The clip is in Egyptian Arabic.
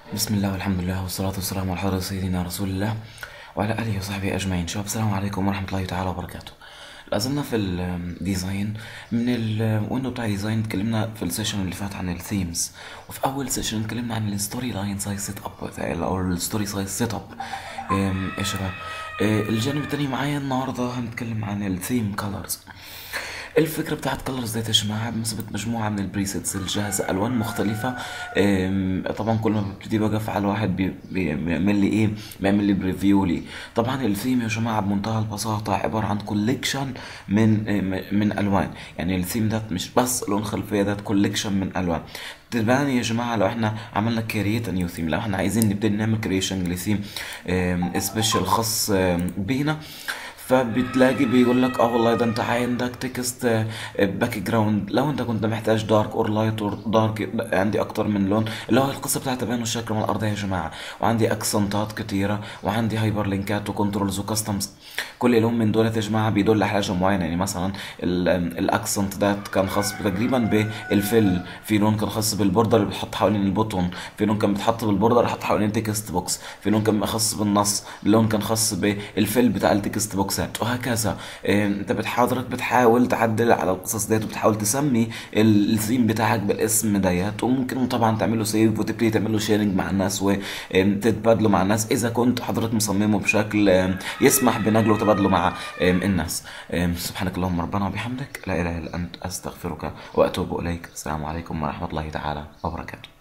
بسم الله والحمد لله والصلاة والسلام على حضرة سيدنا رسول الله وعلى آله وصحبه أجمعين شباب السلام عليكم ورحمة الله تعالى وبركاته لازلنا في الديزاين من الويندو بتاع ديزاين اتكلمنا في السيشن اللي فات عن الثيمز وفي أول سيشن اتكلمنا عن الستوري لاين سايز سيت اب أو الستوري سايز سيت اب يا شباب آه، الجانب التاني معايا النهارده هنتكلم عن الثيم كولرز الفكره بتاعت كلرز ديت يا جماعه بمثابه مجموعه من البريسيتس الجاهزه الوان مختلفه أم، طبعا كل ما ببتدي بقف على واحد بي- بي- بيعمل لي ايه بيعمل لي بريفيو لي طبعا الثيم يا جماعه بمنتهى البساطه عباره عن كوليكشن من أم، من الوان يعني الثيم ده مش بس لون خلفيه ده كوليكشن من الوان تبان يا جماعه لو احنا عملنا كرييت نيو ثيم لو احنا عايزين نبتدي نعمل كريشن لثيم سبيشال خاص أم، بينا فبتلاقي بيقول لك اه والله ده انت عندك تكست باك جراوند لو انت كنت محتاج دارك اور لايت اور دارك عندي اكتر من لون اللي هو القصه بتاعت تبين الشكل من الارض يا جماعه وعندي اكسنتات كتيره وعندي هايبر لينكات وكنترولز وكاستمز كل لون من دولت يا جماعه بيدل على حاجه معينه يعني مثلا الاكسنت ده كان خاص تقريبا بالفل في لون كان خاص بالبوردر اللي بيتحط حوالين البوتون في لون كان بيتحط بالبوردر يحط حوالين تكست بوكس في لون كان خاص بالنص لون كان خاص بالفل بتاع التكست بوكسات وهكذا إيه، انت بتحاضرك بتحاول تعدل على القصص ديت وبتحاول تسمي ال- الثيم بتاعك بالاسم ديت وممكن طبعا تعمله سيف وتبتدي تعمله شيرنج مع الناس وتتبادله مع الناس اذا كنت حضرتك مصممه بشكل إيه، يسمح بنقله وتبادله مع إيه، الناس إيه، سبحانك اللهم ربنا وبحمدك لا اله الا انت استغفرك واتوب اليك السلام عليكم ورحمه الله تعالى وبركاته